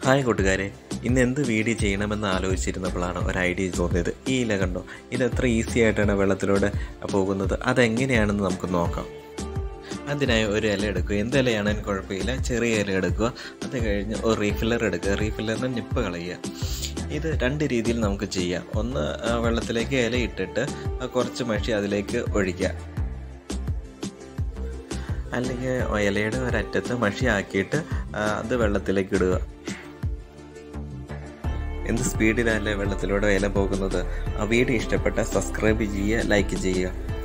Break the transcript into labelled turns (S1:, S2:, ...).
S1: hi കൂട്ടുകാരെ ഇന്ന് എന്ത് വീഡിയോ ചെയ്യണമെന്ന് ആലോചിച്ചിരുന്നപ്പോഴാണ് ഒരു ഐഡിയ തോന്നിയത് ഈ ഇല കണ്ടോ ഇത് എത്ര ഈസി ആയിട്ടാണ് വെള്ളത്തിലൂടെ പോകുന്നത് അതെങ്ങനെയാണെന്ന് നമുക്ക് നോക്കാം അതിനായി ഒരു ഇല എടുക്കുക എന്ത് ഇലയാണെങ്കിലും കുഴപ്പമില്ല ചെറിയ ഇല എടുക്കുക അത് കഴിഞ്ഞ് ഒരു റീഫില്ലർ എടുക്കുക റീഫില്ലറിന് നിപ്പ് കളയുക ഇത് രണ്ട് രീതിയിൽ നമുക്ക് ചെയ്യാം ഒന്ന് ആ, വെള്ളത്തിലേക്ക് ഇല ഇട്ടിട്ട് ആ, കുറച്ച് മഷി അതിലേക്ക് ഒഴിക്കുക അല്ലെങ്കിൽ ഇലയുടെ ഒരറ്റത്ത് മഷി ആക്കിയിട്ട് ആ, അത് വെള്ളത്തിലേക്ക് ഇടുക എന്ത് സ്പീഡിലല്ലേ വെള്ളത്തിലൂടെ ഇല പോകുന്നത് ആ വീഡിയോ ഇഷ്ടപ്പെട്ട സബ്സ്ക്രൈബ് ചെയ്യുക ലൈക്ക് ചെയ്യുക